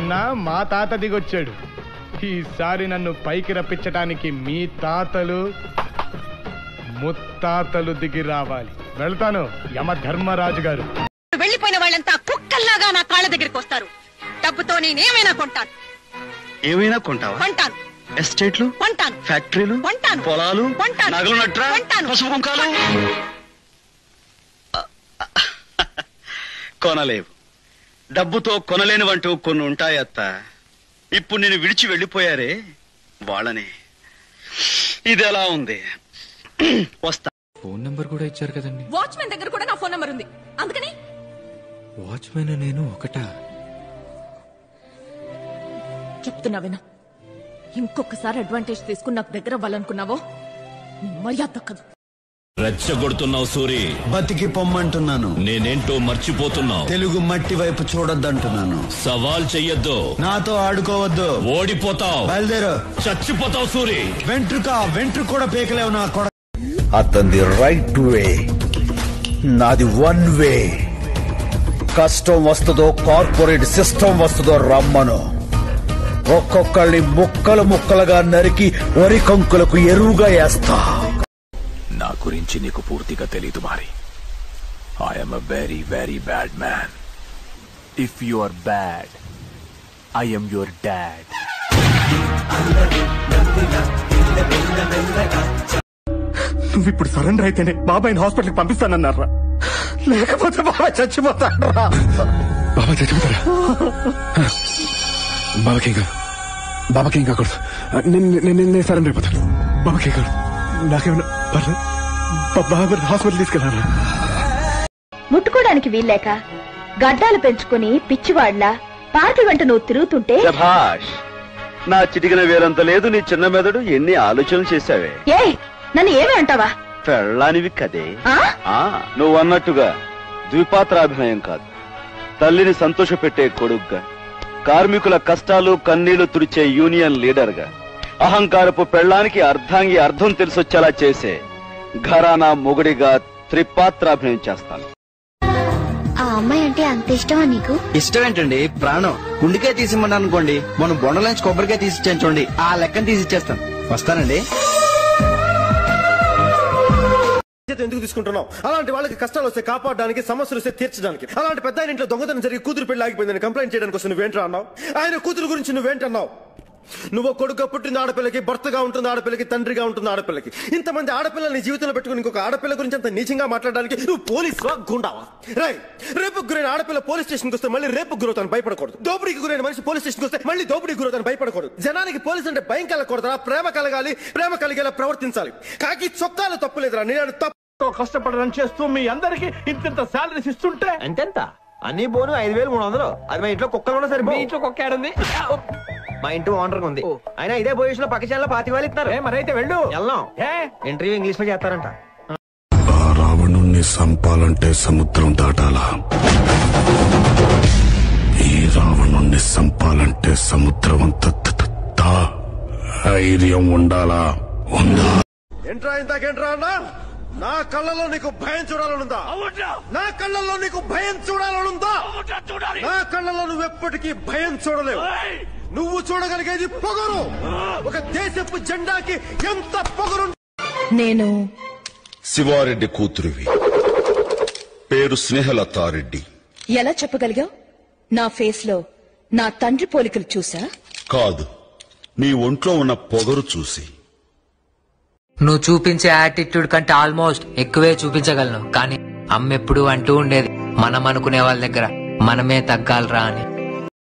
మొన్న మా తాత దిగొచ్చాడు ఈసారి నన్ను పైకి రప్పించటానికి మీ తాతలు ముత్తాతలు దిగి రావాలి వెళ్తాను యమ ధర్మరాజు గారు వెళ్ళిపోయిన వాళ్ళంతా కుక్కల్లాగా నా కాళ్ళ దగ్గరికి వస్తారు డబ్బుతో నేనేమైనా కొంటాను ఏమైనా కొంటావా కొంటాను ఎస్టేట్లు కొంటాను ఫ్యాక్టరీలు కొంటాను పొలాలు కొంటాను నగలు నట్రా కొంటాను పసుపు కుంకాలు కొనలేవు డబ్బుతో కొనలేనివంటూ కొన్ని ఉంటాయి అత్త ఇప్పుడు నేను విడిచి వెళ్ళిపోయారే వాళ్ళని ఇది ఎలా ఉంది వస్తా ఫోన్ నంబర్ కూడా ఇచ్చారు కదండి వాచ్మెన్ దగ్గర కూడా నా ఫోన్ నంబర్ ఉంది అందుకని వాచ్మెన్ నేను ఒకటా చెప్తున్నా విను ఇంకొకసారి అడ్వాంటేజ్ తీసుకుని నాకు దగ్గర అవ్వాలనుకున్నావో నీ మర్యాద దక్కదు రెచ్చగొడుతున్నావు సూరి బతికి పొమ్మంటున్నాను నేనేంటో మర్చిపోతున్నావు తెలుగు మట్టి వైపు చూడొద్దంటున్నాను సవాల్ చెయ్యొద్దు నాతో ఆడుకోవద్దు ఓడిపోతావు బయలుదేరు చచ్చిపోతావు సూరి వెంట్రుక వెంట్రుక కూడా పీకలేవు నా కొడ అతనిది రైట్ వే నాది వన్ వే కష్టం వస్తుందో కార్పొరేట్ సిస్టమ్ వస్తుందో రమ్మను ఒక్కొక్కళ్ళని ముక్కలు ముక్కలుగా నరికి వరి కంకులకు ఎరువుగా వేస్తా నా గురించి నీకు పూర్తిగా తెలీదు మరి I'm a very very bad man if you are bad I'm your dad నువ్వు ఇప్పుడు సరెండర్ అయితేనే బాబాయ్ని హాస్పిటల్కి పంపిస్తానన్నారా లేకపోతే బాబాయ్ చచ్చిపోతాడరా బాబా చచ్చిపోతారా బాబాకి ఇంకా బాబాకి ఇంకా కాకూడదు నేను నేను నేను సరెండర్ అయిపోతాను బాబాకి కాదు నాకేమైనా పర్లేదు బా- బాబా హాస్పిటల్ తీసుకెళ్ళారా ముట్టుకోవడానికి వీల్లేక గడ్డాలు పెంచుకుని పిచ్చివాడ్లా పార్టీ వెంట నువ్వు తిరుగుతుంటే శభాష్ నా చిటికిన వేలంత లేదు నీ చిన్న మెదడు ఎన్ని ఆలోచనలు చేశావే ఏ నన్ను ఏమి అంటావా పెళ్ళానివి కదే ఆ? ఆ నువ్వు అన్నట్టుగా ద్విపాత్రాభినయం కాదు తల్లిని సంతోషపెట్టే కొడుగ్గా కార్మికుల కష్టాలు కన్నీళ్లు తుడిచే యూనియన్ లీడర్గా అహంకారపు పెళ్ళానికి అర్ధాంగి అర్థం తెలిసొచ్చేలా చేసే ఘరానా మొగుడిగా త్రిపాత్రాభినయం చేస్తాను ఆ అమ్మాయి అంటే అంత ఇష్టమా నీకు ఇష్టం ఏంటండి ప్రాణం గుండెకాయ తీసిమ్మని అనుకోండి మనం బొండలోంచి కొబ్బరికాయ తీసిచ్చాను చూడండి ఆ లెక్కన తీసిచ్చేస్తాను వస్తానండి బాధ్యత ఎందుకు తీసుకుంటున్నావు అలాంటి వాళ్ళకి కష్టాలు వస్తే కాపాడడానికి సమస్యలు వస్తే తీర్చడానికి అలాంటి పెద్ద ఆయన ఇంట్లో దొంగతనం జరిగి కూతురు పెళ్లి ఆగిపోయిందని కంప్లైంట్ చేయడానికి వస్తే నువ్వేంట్రా అన్నావు ఆయన కూతురు గురించి నువ్వేంటన్నావు నువ్వు కొడుకు పుట్టిన ఆడపిల్లకి భర్తగా ఉంటుంది ఆడపిల్లకి తండ్రిగా ఉంటుంది ఆడపిల్లకి ఇంతమంది ఆడపిల్లల్ని జీవితంలో పెట్టుకుని ఇంకొక ఆడపిల్ల గురించి అంత నీచంగా మాట్లాడడానికి నువ్వు పోలీస్ గుండావా రై రేపు గురైన ఆడపిల్ల పోలీస్ స్టేషన్కి వస్తే మళ్ళీ రేపు గురవుతాను భయపడకూడదు దోపిడీకి గురైన మనిషి పోలీస్ స్టేషన్కి వస్తే మళ్ళీ దోపిడీకి గురవుతాను భయపడకూడదు జనానికి పోలీస్ అంటే భయం కలగకూడదురా ప్రేమ కలగాలి ప్రేమ కలిగేలా ప్రవర్తించాలి కాకి చొక్కాలు తప్పులేదురా నేను తప్పు కష్టపడడం చేస్తూ మీ అందరికి ఇంత శాలరీస్ ఇస్తుంటే ఎంతెంత అన్ని పోను ఐదు వేలు మూడు వందలు అది మా ఇంట్లో కుక్కలు కూడా సరిపో ఇంట్లో కుక్క ఏడుంది మా ఇంటి ఓనర్ ఉంది అయినా ఇదే పొజిషన్ లో పక్క ఛానల్ పాతి వాళ్ళు ఇస్తారు మరైతే వెళ్ళు వెళ్దాం ఇంటర్వ్యూ ఇంగ్లీష్ లో చేస్తారంట ఆ రావణుణ్ణి సంపాలంటే సముద్రం దాటాలా ఈ రావణుణ్ణి సంపాలంటే సముద్రం అంత త- త- త- ధైర్యం ఉండాలా ఉందా ఏంట్రా ఇందాకేంట్రా అన్నా నా కళ్ళలో నీకు భయం చూడాలనుందా నా కళ్ళలో నీకు భయం చూడాలనుందా నా కళ్ళలో నువ్వు ఎప్పటికీ భయం చూడలేవు నువ్వు చూడగలిగేది పొగరు ఒక దేశపు జెండాకి ఎంత పొగరు నేను శివారెడ్డి కూతురువి పేరు స్నేహలతారెడ్డి ఎలా చెప్పగలిగావు నా ఫేస్ లో నా తండ్రి పోలికలు చూసా కాదు నీ ఒంట్లో ఉన్న పొగరు చూసి నువ్వు చూపించే యాటిట్యూడ్ కంటే ఆల్మోస్ట్ ఎక్కువే చూపించగలను కానీ అమ్మ ఎప్పుడు అంటూ ఉండేది మనం అనుకునే వాళ్ళ దగ్గర మనమే తగ్గాలరా అని